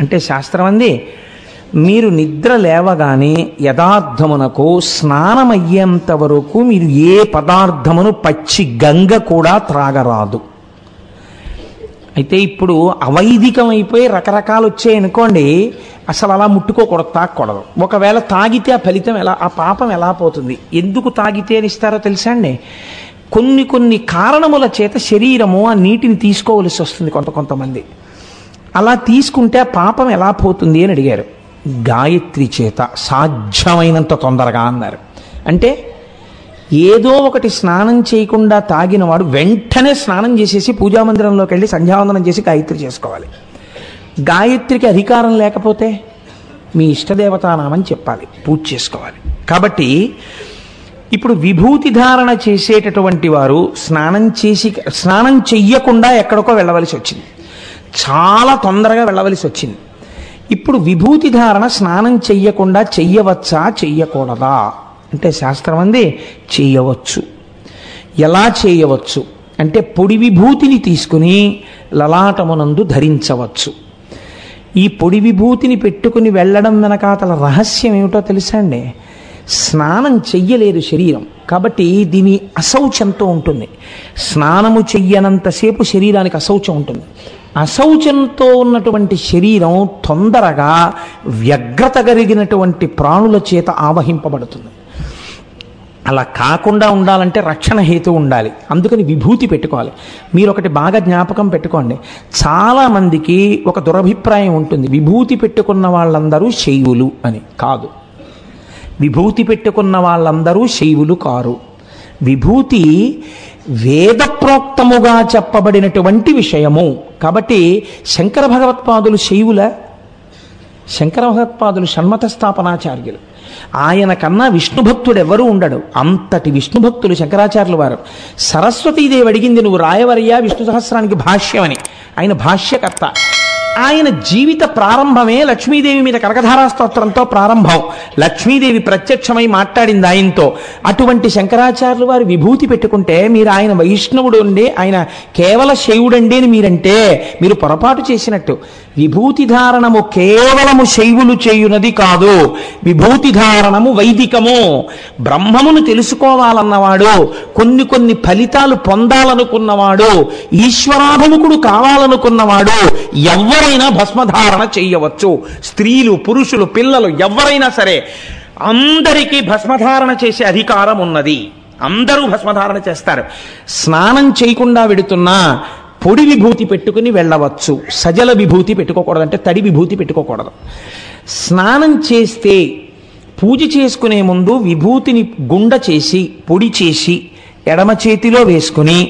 అంటే శాస్త్రం అంది మీరు నిద్ర లేవగానే యథార్థమునకు స్నానం అయ్యేంత వరకు మీరు ఏ పదార్థమును పచ్చి గంగ కూడా త్రాగరాదు అయితే ఇప్పుడు అవైదికం అయిపోయి రకరకాలు వచ్చాయనుకోండి అసలు అలా ముట్టుకోకూడదు తాగకూడదు ఒకవేళ తాగితే ఆ ఫలితం ఎలా ఆ పాపం ఎలా పోతుంది ఎందుకు తాగితే అని ఇస్తారో తెలుసా అండి కొన్ని కొన్ని కారణముల చేత శరీరము ఆ నీటిని తీసుకోవలసి వస్తుంది కొంత కొంతమంది అలా తీసుకుంటే ఆ పాపం ఎలా పోతుంది అని అడిగారు గాయత్రి చేత సాధ్యమైనంత తొందరగా అన్నారు అంటే ఏదో ఒకటి స్నానం చేయకుండా తాగినవాడు వెంటనే స్నానం చేసేసి పూజామందిరంలోకి వెళ్ళి సంధ్యావందనం చేసి గాయత్రి చేసుకోవాలి గాయత్రికి అధికారం లేకపోతే మీ ఇష్టదేవతానామని చెప్పాలి పూజ చేసుకోవాలి కాబట్టి ఇప్పుడు విభూతి ధారణ చేసేటటువంటి వారు స్నానం చేసి స్నానం చెయ్యకుండా ఎక్కడికో వెళ్ళవలసి వచ్చింది చాలా తొందరగా వెళ్ళవలసి వచ్చింది ఇప్పుడు విభూతి ధారణ స్నానం చెయ్యకుండా చెయ్యవచ్చా చెయ్యకూడదా అంటే శాస్త్రం అంది చేయవచ్చు ఎలా చేయవచ్చు అంటే పొడి విభూతిని తీసుకుని లలాటమునందు ధరించవచ్చు ఈ పొడి విభూతిని పెట్టుకుని వెళ్ళడం వెనకాతల రహస్యం ఏమిటో తెలుసా అండి స్నానం చెయ్యలేదు శరీరం కాబట్టి దీని అశౌచంతో ఉంటుంది స్నానము చెయ్యనంతసేపు శరీరానికి అశౌచం ఉంటుంది అశౌచంతో ఉన్నటువంటి శరీరం తొందరగా వ్యగ్రత కలిగినటువంటి ప్రాణుల చేత ఆవహింపబడుతుంది అలా కాకుండా ఉండాలంటే రక్షణ హేతు ఉండాలి అందుకని విభూతి పెట్టుకోవాలి మీరు ఒకటి బాగా జ్ఞాపకం పెట్టుకోండి చాలామందికి ఒక దురభిప్రాయం ఉంటుంది విభూతి పెట్టుకున్న వాళ్ళందరూ శైవులు అని కాదు విభూతి పెట్టుకున్న వాళ్ళందరూ శైవులు కారు విభూతి వేదప్రోక్తముగా చెప్పబడినటువంటి విషయము కాబట్టి శంకర భగవత్పాదులు శైవుల శంకర భగవత్పాదులు షణ్మత స్థాపనాచార్యులు ఆయన కన్నా విష్ణు భక్తుడు ఎవరు ఉండడు అంతటి విష్ణు భక్తులు శంకరాచార్యులు వారు సరస్వతీదేవి అడిగింది నువ్వు రాయవరయ్యా విష్ణు సహస్రానికి భాష్యం అని ఆయన భాష్యకర్త ఆయన జీవిత ప్రారంభమే లక్ష్మీదేవి మీద కనకధారా స్తోత్రంతో ప్రారంభం లక్ష్మీదేవి ప్రత్యక్షమై మాట్లాడింది ఆయనతో అటువంటి శంకరాచార్యులు వారు విభూతి పెట్టుకుంటే మీరు ఆయన వైష్ణవుడు అండి ఆయన కేవల శైవుడండి అని మీరంటే మీరు పొరపాటు చేసినట్టు విభూతి ధారణము కేవలము శైవులు చేయునది కాదు విభూతి ధారణము వైదికము బ్రహ్మమును తెలుసుకోవాలన్నవాడు కొన్ని కొన్ని ఫలితాలు పొందాలనుకున్నవాడు ఈశ్వరాభిముఖుడు కావాలనుకున్నవాడు ఎవరైనా భస్మధారణ చేయవచ్చు స్త్రీలు పురుషులు పిల్లలు ఎవరైనా సరే అందరికీ భస్మధారణ చేసే అధికారం ఉన్నది అందరూ భస్మధారణ చేస్తారు స్నానం చేయకుండా వెడుతున్నా పొడి విభూతి పెట్టుకుని వెళ్ళవచ్చు సజల విభూతి పెట్టుకోకూడదు అంటే తడి విభూతి పెట్టుకోకూడదు స్నానం చేస్తే పూజ చేసుకునే ముందు విభూతిని గుండ చేసి పొడి చేసి ఎడమ చేతిలో వేసుకుని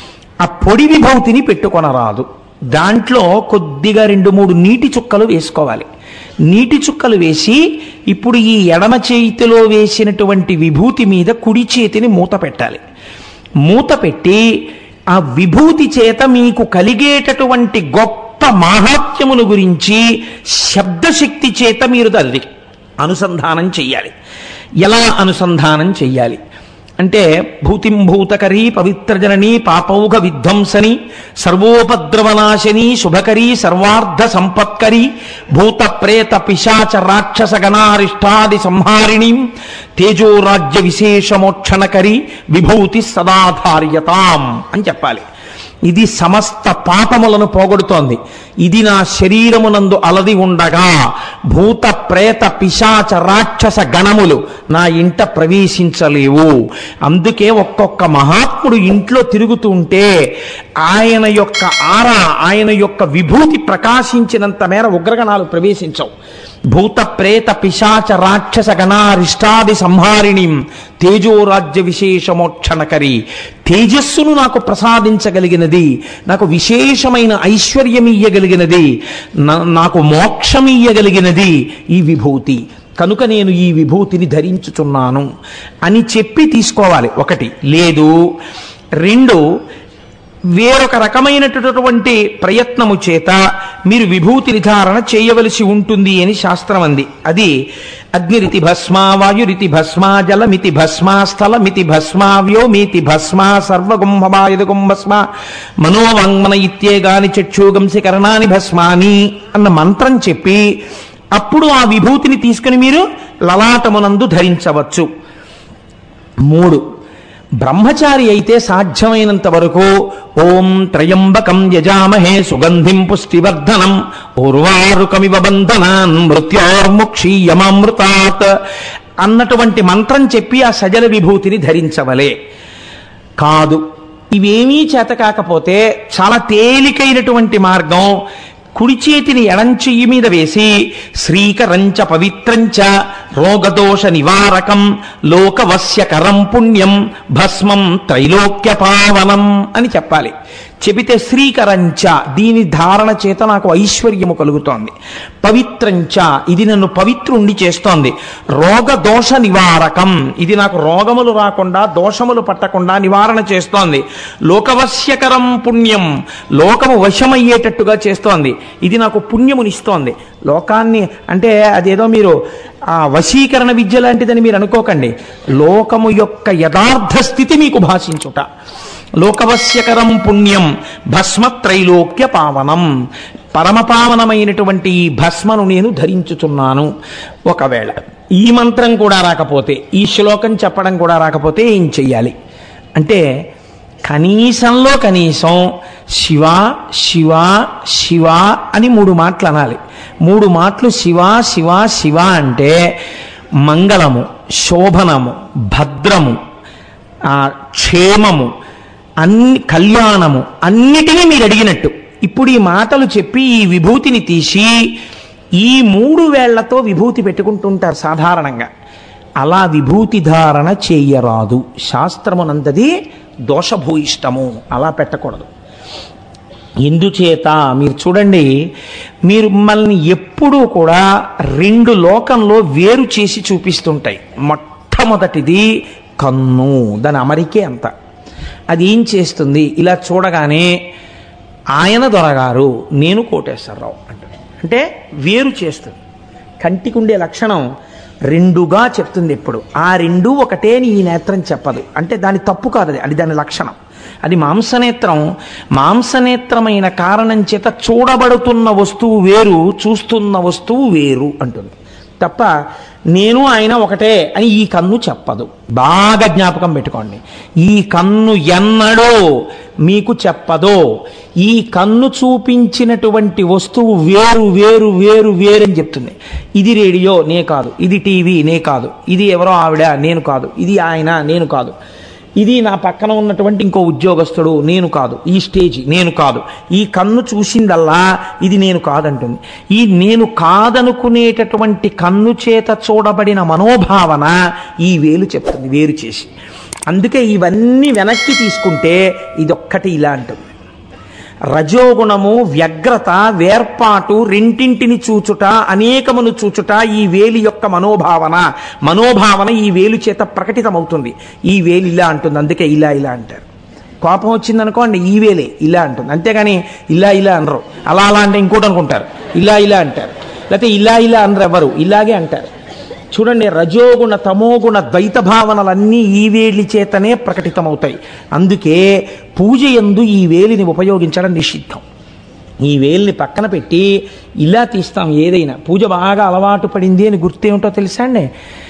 ఆ పొడి విభూతిని పెట్టుకొనరాదు దాంట్లో కొద్దిగా రెండు మూడు నీటి చుక్కలు వేసుకోవాలి నీటి చుక్కలు వేసి ఇప్పుడు ఈ ఎడమ చేతిలో వేసినటువంటి విభూతి మీద కుడి చేతిని మూత పెట్టాలి మూత పెట్టి ఆ విభూతి చేత మీకు కలిగేటటువంటి గొప్ప మాహాత్మ్యమును గురించి శబ్దశక్తి చేత మీరు అది అనుసంధానం చెయ్యాలి ఎలా అనుసంధానం చెయ్యాలి అంటే భూతిం భూతకరీ పవిత్రజనని పాపౌఘ విధ్వంసని సర్వోపద్రవనాశని శుభకరీ సర్వార్ధ సంపత్కరి భూత ప్రేత పిశాచ రాక్షస గణారిష్టాది సంహారిణి తేజోరాజ్య విశేషమోక్షణకరి విభూతి సదాధార్యతాం అని చెప్పాలి ఇది సమస్త పాపములను పోగొడుతోంది ఇది నా శరీరమునందు అలది ఉండగా భూత ప్రేత పిశాచ రాక్షస గణములు నా ఇంట ప్రవేశించలేవు అందుకే ఒక్కొక్క మహాత్ముడు ఇంట్లో తిరుగుతూ ఉంటే ఆయన యొక్క ఆర ఆయన యొక్క విభూతి ప్రకాశించినంత మేర ఉగ్రగణాలు ప్రవేశించవు భూత ప్రేత పిశాచ రాక్షస గణారిష్టాది సంహారిణి తేజోరాజ్య విశేషమోక్షణకరి తేజస్సును నాకు ప్రసాదించగలిగినది నాకు విశేషమైన ఐశ్వర్యమియ్యగలిగినది నా- నాకు మోక్షమియ్యగలిగినది ఈ విభూతి కనుక నేను ఈ విభూతిని ధరించుచున్నాను అని చెప్పి తీసుకోవాలి ఒకటి లేదు రెండు వేరొక రకమైనటువంటి ప్రయత్నము చేత మీరు విభూతి నిర్ధారణ చేయవలసి ఉంటుంది అని శాస్త్రం అంది అది అగ్నిరితి భస్మా వాయురితి భస్మా జలమితి భస్మా స్థలమితి భస్మా వ్యోమితి భస్మా సర్వగుంభమాయుధగుం భస్మా మనోవాంగ్మన ఇత్యేగాని చక్షుగంసి కరణాని భస్మాని అన్న మంత్రం చెప్పి అప్పుడు ఆ విభూతిని తీసుకుని మీరు లలాటమునందు ధరించవచ్చు మూడు బ్రహ్మచారి అయితే సాధ్యమైనంత వరకు ఓం త్రయంబకం యజామహే సుగంధిం పుష్టివర్ధనం ఉర్వారుకమివ బంధనాన్ మృత్యోర్ముక్షీయమామృతాత్ అన్నటువంటి మంత్రం చెప్పి ఆ సజల విభూతిని ధరించవలే కాదు ఇవేమీ చేత కాకపోతే చాలా తేలికైనటువంటి మార్గం కుడి చేతిని ఎడం చెయ్యి మీద వేసి శ్రీకరంచ పవిత్రంచ రోగదోష నివారకం లోకవశ్యకరం పుణ్యం భస్మం త్రైలోక్య పావనం అని చెప్పాలి చెబితే శ్రీకరంచ దీని ధారణ చేత నాకు ఐశ్వర్యము కలుగుతోంది పవిత్రంచ ఇది నన్ను పవిత్రుండి చేస్తోంది రోగ దోష నివారకం ఇది నాకు రోగములు రాకుండా దోషములు పట్టకుండా నివారణ చేస్తోంది లోకవశ్యకరం పుణ్యం లోకము వశమయ్యేటట్టుగా చేస్తోంది ఇది నాకు పుణ్యమునిస్తోంది లోకాన్ని అంటే అదేదో మీరు ఆ వశీకరణ విద్య లాంటిదని మీరు అనుకోకండి లోకము యొక్క యథార్థ స్థితి మీకు భాషించుట లోకవశ్యకరం పుణ్యం భస్మత్రైలోక్య పావనం పరమపావనమైనటువంటి ఈ భస్మను నేను ధరించుచున్నాను ఒకవేళ ఈ మంత్రం కూడా రాకపోతే ఈ శ్లోకం చెప్పడం కూడా రాకపోతే ఏం చెయ్యాలి అంటే కనీసంలో కనీసం శివ శివ శివ అని మూడు మాటలు అనాలి మూడు మాటలు శివ శివ శివ అంటే మంగళము శోభనము భద్రము ఆ, క్షేమము అన్ని కళ్యాణము అన్నిటినీ మీరు అడిగినట్టు ఇప్పుడు ఈ మాటలు చెప్పి ఈ విభూతిని తీసి ఈ మూడు వేళ్లతో విభూతి పెట్టుకుంటుంటారు సాధారణంగా అలా విభూతి ధారణ చేయరాదు శాస్త్రమునందది దోషభూయిష్టము అలా పెట్టకూడదు ఎందుచేత మీరు చూడండి మీరు మిమ్మల్ని ఎప్పుడూ కూడా రెండు లోకంలో వేరు చేసి చూపిస్తుంటాయి మొట్టమొదటిది కన్ను దాని అమరికే అంత అది ఏం చేస్తుంది ఇలా చూడగానే ఆయన దొరగారు నేను కోటేశ్వరరావు అంటాడు అంటే వేరు చేస్తుంది కంటికి ఉండే లక్షణం రెండుగా చెప్తుంది ఎప్పుడు ఆ రెండు ఒకటే అని ఈ నేత్రం చెప్పదు అంటే దాని తప్పు కాదు అది అది దాని లక్షణం అది మాంసనేత్రం మాంసనేత్రమైన కారణం చేత చూడబడుతున్న వస్తువు వేరు చూస్తున్న వస్తువు వేరు అంటుంది తప్ప నేను ఆయన ఒకటే అని ఈ కన్ను చెప్పదు బాగా జ్ఞాపకం పెట్టుకోండి ఈ కన్ను ఎన్నడో మీకు చెప్పదో ఈ కన్ను చూపించినటువంటి వస్తువు వేరు వేరు వేరు వేరు అని చెప్తుంది ఇది రేడియో నే కాదు ఇది టీవీ నే కాదు ఇది ఎవరో ఆవిడ నేను కాదు ఇది ఆయన నేను కాదు ఇది నా పక్కన ఉన్నటువంటి ఇంకో ఉద్యోగస్తుడు నేను కాదు ఈ స్టేజ్ నేను కాదు ఈ కన్ను చూసిందల్లా ఇది నేను కాదంటుంది ఈ నేను కాదనుకునేటటువంటి కన్ను చేత చూడబడిన మనోభావన ఈ వేలు చెప్తుంది వేరు చేసి అందుకే ఇవన్నీ వెనక్కి తీసుకుంటే ఇదొక్కటి ఇలా అంటుంది రజోగుణము వ్యగ్రత వేర్పాటు రెంటింటిని చూచుట అనేకమును చూచుట ఈ వేలి యొక్క మనోభావన మనోభావన ఈ వేలు చేత ప్రకటితమవుతుంది ఈ వేలు ఇలా అంటుంది అందుకే ఇలా ఇలా అంటారు కోపం వచ్చిందనుకోండి ఈ వేలే ఇలా అంటుంది అంతేగాని ఇలా ఇలా అనరు అలా అలా అంటే ఇంకోటి అనుకుంటారు ఇలా ఇలా అంటారు లేకపోతే ఇలా ఇలా అనరు ఎవరు ఇలాగే అంటారు చూడండి రజోగుణ తమోగుణ ద్వైత భావనలన్నీ ఈ వేలి చేతనే ప్రకటితమవుతాయి అందుకే పూజ ఎందు ఈ వేలిని ఉపయోగించడం నిషిద్ధం ఈ వేలిని పక్కన పెట్టి ఇలా తీస్తాం ఏదైనా పూజ బాగా అలవాటు పడింది అని గుర్తేమిటో తెలుసా అండి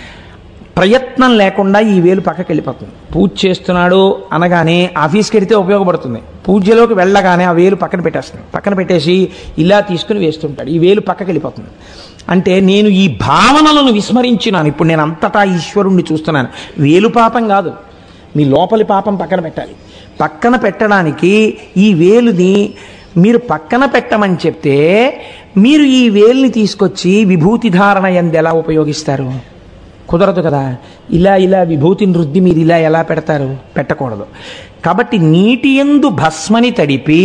ప్రయత్నం లేకుండా ఈ వేలు పక్కకి వెళ్ళిపోతుంది పూజ చేస్తున్నాడు అనగానే ఆఫీస్కి వెడితే ఉపయోగపడుతుంది పూజలోకి వెళ్ళగానే ఆ వేలు పక్కన పెట్టేస్తుంది పక్కన పెట్టేసి ఇలా తీసుకుని వేస్తుంటాడు ఈ వేలు పక్కకి వెళ్ళిపోతుంది అంటే నేను ఈ భావనలను విస్మరించినాను ఇప్పుడు నేను అంతటా ఈశ్వరుణ్ణి చూస్తున్నాను వేలు పాపం కాదు మీ లోపలి పాపం పక్కన పెట్టాలి పక్కన పెట్టడానికి ఈ వేలుని మీరు పక్కన పెట్టమని చెప్తే మీరు ఈ వేలుని తీసుకొచ్చి విభూతి ధారణ ఎందు ఎలా ఉపయోగిస్తారు కుదరదు కదా ఇలా ఇలా విభూతిని రుద్ది మీరు ఇలా ఎలా పెడతారు పెట్టకూడదు కాబట్టి నీటి ఎందు భస్మని తడిపి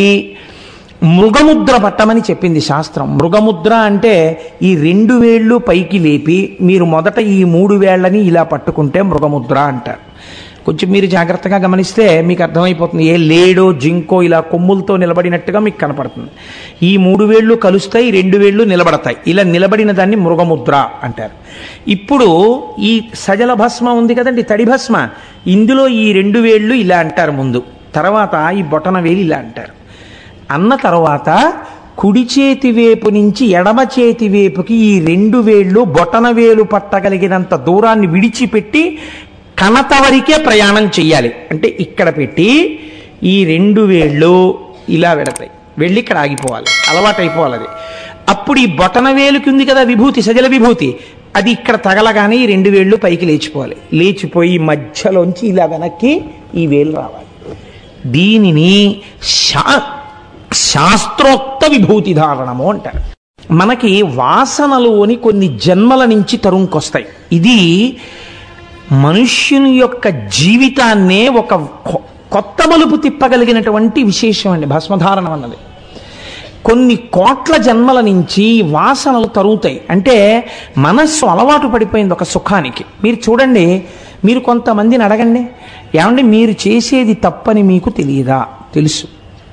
మృగముద్ర పట్టమని చెప్పింది శాస్త్రం మృగముద్ర అంటే ఈ రెండు వేళ్ళు పైకి లేపి మీరు మొదట ఈ మూడు వేళ్ళని ఇలా పట్టుకుంటే మృగముద్ర అంటారు కొంచెం మీరు జాగ్రత్తగా గమనిస్తే మీకు అర్థమైపోతుంది ఏ లేడో జింకో ఇలా కొమ్ములతో నిలబడినట్టుగా మీకు కనపడుతుంది ఈ మూడు వేళ్ళు కలుస్తాయి రెండు వేళ్ళు నిలబడతాయి ఇలా నిలబడిన దాన్ని మృగముద్ర అంటారు ఇప్పుడు ఈ సజల భస్మ ఉంది కదండి తడి భస్మ ఇందులో ఈ రెండు వేళ్ళు ఇలా అంటారు ముందు తర్వాత ఈ బొటన వేలు ఇలా అంటారు అన్న తర్వాత కుడి చేతి వేపు నుంచి ఎడమ చేతి వేపుకి ఈ రెండు వేళ్ళు బొటన వేలు పట్టగలిగినంత దూరాన్ని విడిచిపెట్టి కనత వరకే ప్రయాణం చెయ్యాలి అంటే ఇక్కడ పెట్టి ఈ రెండు వేళ్ళు ఇలా వెడతాయి వెళ్ళి ఇక్కడ ఆగిపోవాలి అలవాటు అయిపోవాలి అది అప్పుడు ఈ బొటన వేలుకి ఉంది కదా విభూతి సజల విభూతి అది ఇక్కడ తగలగానే ఈ రెండు వేళ్ళు పైకి లేచిపోవాలి లేచిపోయి మధ్యలోంచి ఇలా వెనక్కి ఈ వేలు రావాలి దీనిని శా శాస్త్రోక్త విభూతి ధారణము అంటారు మనకి వాసనలోని కొన్ని జన్మల నుంచి తరుంకొస్తాయి ఇది మనుష్యుని యొక్క జీవితాన్నే ఒక కొ- కొత్త మలుపు తిప్పగలిగినటువంటి విశేషం అండి భస్మధారణం అన్నది కొన్ని కోట్ల జన్మల నుంచి వాసనలు తరుగుతాయి అంటే మనస్సు అలవాటు పడిపోయింది ఒక సుఖానికి మీరు చూడండి మీరు కొంతమందిని అడగండి ఏమండి మీరు చేసేది తప్పని మీకు తెలియదా తెలుసు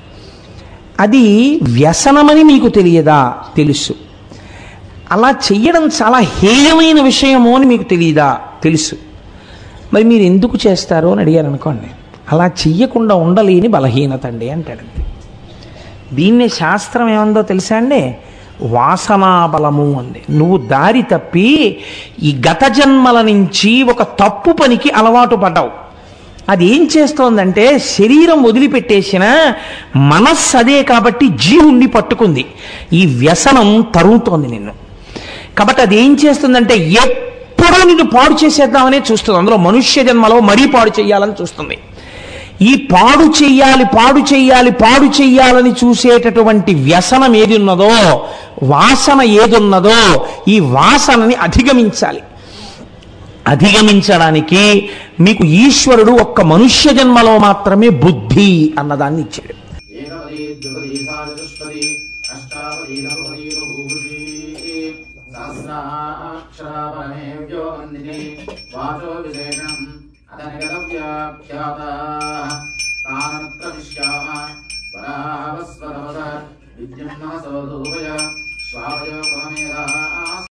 అది వ్యసనమని మీకు తెలియదా తెలుసు అలా చెయ్యడం చాలా హేయమైన విషయము అని మీకు తెలియదా తెలుసు మరి మీరు ఎందుకు చేస్తారు అని అడిగారు అనుకోండి అలా చెయ్యకుండా ఉండలేని బలహీనత అండి అంటాడు అంతే. దీన్ని శాస్త్రం ఏమందో తెలుసా అండి వాసనా బలము అంది నువ్వు దారి తప్పి ఈ గత జన్మల నుంచి ఒక తప్పు పనికి అలవాటు పడ్డావు అది ఏం చేస్తోందంటే శరీరం వదిలిపెట్టేసిన మనస్సు అదే కాబట్టి జీవుణ్ణి పట్టుకుంది ఈ వ్యసనం తరుగుతోంది నిన్ను కాబట్టి అది ఏం చేస్తుందంటే ఎప్పుడూ నిన్ను పాడు చేసేద్దామనే చూస్తుంది అందులో మనుష్య జన్మలో మరీ పాడు చేయాలని చూస్తుంది ఈ పాడు చెయ్యాలి పాడు చెయ్యాలి పాడు చెయ్యాలని చూసేటటువంటి వ్యసనం ఏది ఉన్నదో వాసన ఏదున్నదో ఈ వాసనని అధిగమించాలి అధిగమించడానికి మీకు ఈశ్వరుడు ఒక్క మనుష్య జన్మలో మాత్రమే బుద్ధి అన్నదాన్ని ఇచ్చాడు ఏకపది ద్విపది సాచతుష్పది అష్టాపది నవపది బహూషి సహస్రాక్షరాపరమే వ్యోమందిని వాచో విశేషణం అతనిగతవ్యాఖ్యాత తానత్ర విశ్యామ వరావస్వరవద విద్యం మనసోధూపయ శ్వావయో